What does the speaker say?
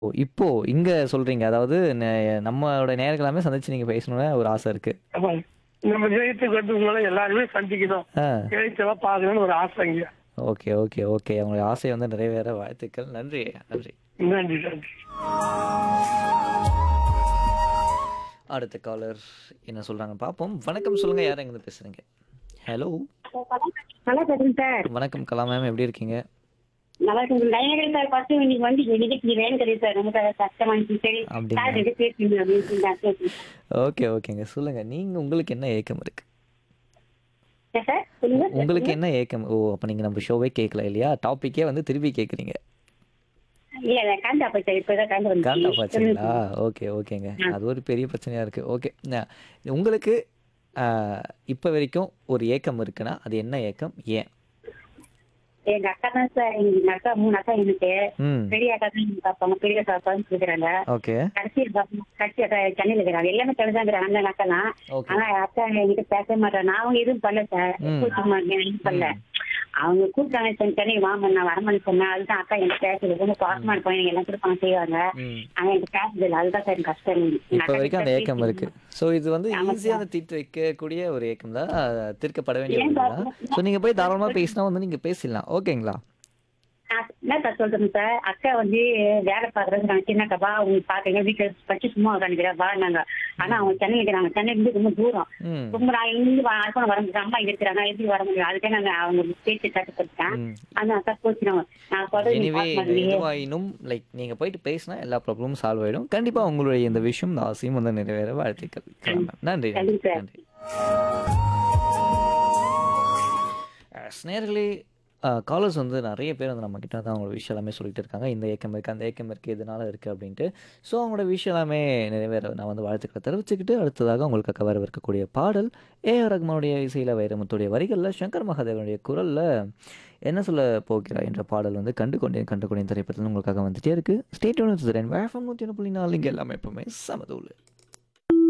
ஓ! இப்போ இங்க சொல்றீங்க. அதாவது நெ நம்மளோட நேயர்கள் எல்லாமே சந்திச்சு நீங்க பேசணும்னு ஒரு ஆசை இருக்கு. ஆமா. நம்ம ஜெயித்துக்கு வந்து உங்களை எல்லாருமே சந்திக்கணும் ஆ. ஜெயிச்செல்லாம் பார்க்கணும்னு ஒரு ஆசைங்க ஓகே, ஓகே, ஓகே. உங்களுடைய ஆசை வந்து நிறைவேற வாழ்த்துக்கள். நன்றி, நன்றி. நன்றி நன்றி அடுத்த காலர் என்ன சொல்றாங்கன்னு பார்ப்போம். வணக்கம் சொல்லுங்க. யார் எங்கேருந்து பேசுறீங்க? ஹலோ. நல்லா பேசுறேன் சார் வணக்கம் கலா மேம் எப்படி இருக்கீங்க? நல்லா இருக்கு லைனர்கள் சார் ஃபர்ஸ்ட் இன்னைக்கு வந்து இன்னைக்கு வேணும் தெரியும் சார் நமக்கு அது கஷ்டமா இருந்துச்சு சரி அப்படிங்களா? சார் கிட்ட பேசுங்க அப்படின்னு சொல்லி நான் பேசுறேன் ஓகே, ஓகேங்க. சொல்லுங்க. நீங்க உங்களுக்கு என்ன ஏக்கம் இருக்கு? சார், சார் சொல்லுங்க சார், உங்களுக்கு சொல்லுங்க. என்ன ஏக்கம்? ஓ! அப்ப நீங்க நம்ம ஷோவே கேட்கல இல்லையா? டாபிக்கே வந்து திருப்பி கேட்குறீங்க. இல்ல இல்ல கண்டு அப்ப சார் இப்பதான் கண்டு வந்து காண்டா பாய்ச்சலா? ஓகே, ஓகேங்க. அது ஒரு பெரிய பிரச்சனையா இருக்கு. ஓகே. ந உங்களுக்கு அ இப்ப வரைக்கும் ஒரு ஏக்கம் இருக்குன்னா, அது என்ன ஏக்கம்? ஏன்? எங்க அக்கா தான் சார் எங்க அக்கா மூணு அக்கா எனக்கு ம். பெரிய அக்கா தான் எனக்கு பார்ப்பாங்க பெரிய அக்கா தான் இருக்கிறாங்க ஓகே. கடைசி அக்கா- கடைசி அக்கா சென்னையில இருக்கிறாங்க எல்லாமே சென்னை தான் அண்ணன் அக்காலாம் ஓகே. ஆனா அக்கா என்கிட்ட பேச மாட்டாங்க நான் அவங்க எதுவும் பண்ணல சார் ம். கூப்பிட்டு மாட்டேன் எதுவும் பண்ணல அவங்க கூப்பிட்டாங்க சென்னை சென்னை வாங்க நான் வரமான்னு சொன்னேன் அதுதான் அக்கா எனக்கு பேசுறது ரொம்ப பாசமா இருப்பாங்க எனக்கு எல்லாம் கொடுப்பாங்க செய்வாங்க ம். ஆனா எனக்கு பேசுறது இல்லை அதுதான் சார் எனக்கு கஷ்டம் எங்க இப்ப அக்கா வரைக்கும் அந்த கிட்ட ஏக்கம் இருக்கு. சோ இது வந்து ஆமா ஈஸியா சார். அந்த தீர்த்து வைக்கக்கூடிய ஒரு ஏக்கம் தான். தீர்க்கப்பட வேண்டிய ஏன் ஒன்று சார்? தான். சோ நீங்க போய் தாராளமா பேசினா வந்து நீங்க பேசிடலாம். ஓகேங்களா? நான் என்ன சார் சொல்றேன் சார் அக்கா வந்து வேலை பாக்குறது நாங்க சின்ன அக்கா வா அவங்க பாக்குறீங்க வீட்டுல படிச்சு சும்மா உட்காந்துக்கிறா வா நாங்க ஆனா அவங்க சென்னை இருக்கிறாங்க சென்னை இருந்து ரொம்ப தூரம் ம். ரொம்ப நான் இருந்து அரசன வர முடியும் அம்மா இங்க இருக்கிறாங்க எப்படி வர முடியும் அதுக்கே நாங்க அவங்க பேச்சு கட்டுப்படுத்தேன் ம். அந்த அக்கா போச்சுனாங்க நான் சொல்றது நீ எனிவே பார்க்க மாட்டீங்க எதுவாயினும் லைக் நீங்க போயிட்டு பேசினா எல்லா ப்ராப்ளமும் சால்வ் ஆயிடும். கண்டிப்பா உங்களுடைய இந்த விஷயம் இந்த ஆசையும் வந்து நிறைவேற வாழ்த்துக்கள். கலா மேம். நன்றி, நன்றி, கண்டிப்பா. நன்றி. நேர்களே காலர்ஸ் வந்து நிறைய பேர் வந்து நம்மக்கிட்ட வந்து அவங்களோட விஷயம் எல்லாமே சொல்லிட்டு இருக்காங்க இந்த ஏக்கம் இருக்குது அந்த ஏக்கம் இருக்குது இதனால இருக்குது அப்படின்ட்டு ஸோ அவங்களோட விஷயம் எல்லாமே நிறைவேற நான் வந்து வாழ்த்துக்களை தெரிவிச்சுக்கிட்டு அடுத்ததாக உங்களுக்கு வரவிருக்கக்கூடிய பாடல் ஏஆர் ரஹ்மானுடைய இசையில் வைரமுத்துடைய வரிகளில் சங்கர் மகாதேவனுடைய குரலில் என்ன சொல்ல போகிறாய் என்ற பாடல் வந்து கண்டு கொண்டேன் கண்டு கொண்டேன் திரைப்படத்தில் உங்களுக்காக வந்துட்டே இருக்குது ஸ்டேட் ஒன்று வேஃபம் நூற்றி ஒன்று புள்ளி நாலு இங்கே எல்லாமே எப்பவுமே சமதூள்